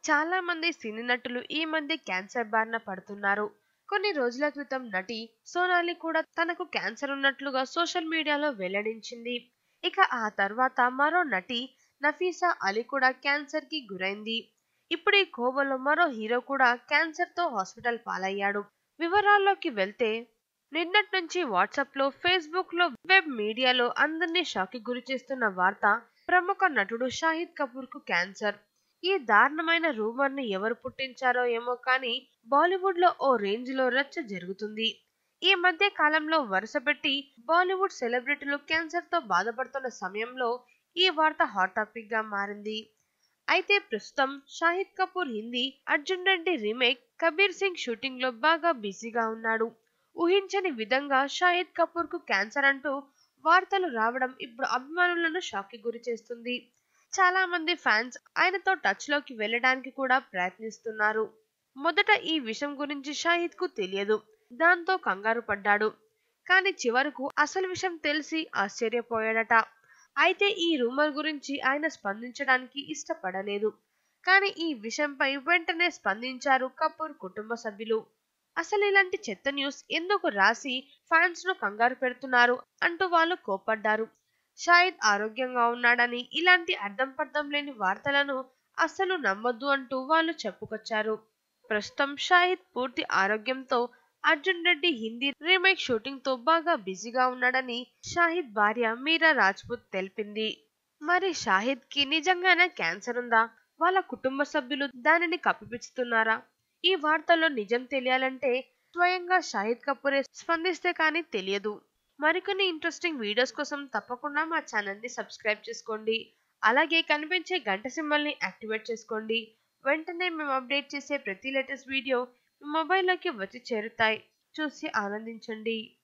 చాలా మంది సినీ నటులు ఈ మధ్య క్యాన్సర్ బారిన పడుతున్నారు కొన్ని రోజుల క్రితం నటి సోనాలి కూడా తనకు క్యాన్సర్ ఉన్నట్లుగా సోషల్ మీడియాలో వెల్లడించింది ఇక ఆ తర్వాత మరో నటి నఫీసా అలీ కూడా క్యాన్సర్ కి గురైంది ఇప్పుడు ఈ కోవలో మరో హీరో కూడా క్యాన్సర్ తో హాస్పిటల్ పాలయ్యాడు వివరాల్లోకి వెళ్తే నిన్నటి నుంచి వాట్సాప్ లో ఫేస్బుక్ లో వెబ్ మీడియాలో అందరినీ షాక్ కి గురి చేస్తున్న వార్త ప్రముఖ నటుడు షాహిద్ కపూర్ కు క్యాన్సర్ ఈ దారుణమైన రూమర్ ని ఎవరు పుట్టించారో ఏమో కానీ బాలీవుడ్ లో ఓ రేంజ్ లో రచ్చ జరుగుతుంది ఈ మధ్య కాలంలో వరుస పెట్టి బాలీవుడ్ సెలబ్రిటీలు క్యాన్సర్ తో బాధపడుతున్న సమయంలో ఈ వార్త హాట్ టాపిక్ గా మారింది అయితే ప్రస్తుతం షాహిద్ కపూర్ హిందీ అర్జున్ రెడ్డి రీమేక్ కబీర్ సింగ్ షూటింగ్ లో బాగా బిజీగా ఉన్నాడు ఊహించని విధంగా షాహిద్ కపూర్ కు క్యాన్సర్ అంటూ వార్తలు రావడం ఇప్పుడు అభిమానులను షాక్ కి గురి చేస్తుంది చాలా మంది ఫ్యాన్స్ ఆయనతో టచ్ లోకి వెళ్ళడానికి కూడా ప్రయత్నిస్తున్నారు మొదట ఈ విషయం గురించి షాహిద్ కు తెలియదు దాంతో కంగారు పడ్డాడు కానీ చివరకు అసలు విషయం తెలిసి ఆశ్చర్యపోయాడట అయితే ఈ రూమర్ గురించి ఆయన స్పందించడానికి ఇష్టపడలేదు కానీ ఈ విషయంపై వెంటనే స్పందించారు కపూర్ కుటుంబ సభ్యులు అసలు ఇలాంటి చెత్త న్యూస్ ఎందుకు రాసి ఫ్యాన్స్ ను కంగారు పెడుతున్నారు అంటూ వాళ్ళు కోపడ్డారు షాహిద్ ఆరోగ్యంగా ఉన్నాడని ఇలాంటి అర్థం పర్థం లేని వార్తలను అస్సలు నమ్మొద్దు అంటూ వాళ్ళు చెప్పుకొచ్చారు ప్రస్తుతం షాహిద్ పూర్తి ఆరోగ్యంతో అర్జున్ రెడ్డి హిందీ రీమేక్ షూటింగ్ తో బాగా బిజీగా ఉన్నాడని షాహిద్ భార్య మీరా రాజ్పుత్ తెలిపింది మరి షాహిద్ కి నిజంగానే క్యాన్సర్ ఉందా వాళ్ళ కుటుంబ సభ్యులు దానిని కప్పిపుచ్చుతున్నారా ఈ వార్తల్లో నిజం తెలియాలంటే స్వయంగా షాహిద్ కపూరే స్పందిస్తే కానీ తెలియదు మరికొన్ని ఇంట్రెస్టింగ్ వీడియోస్ కోసం తప్పకుండా మా ఛానల్ ని సబ్స్క్రైబ్ చేసుకోండి అలాగే కనిపించే గంట సింబల్ ని యాక్టివేట్ చేసుకోండి వెంటనే మేము అప్డేట్ చేసే ప్రతి లేటెస్ట్ వీడియో మీ మొబైల్లోకి వచ్చి చేరుతాయి చూసి ఆనందించండి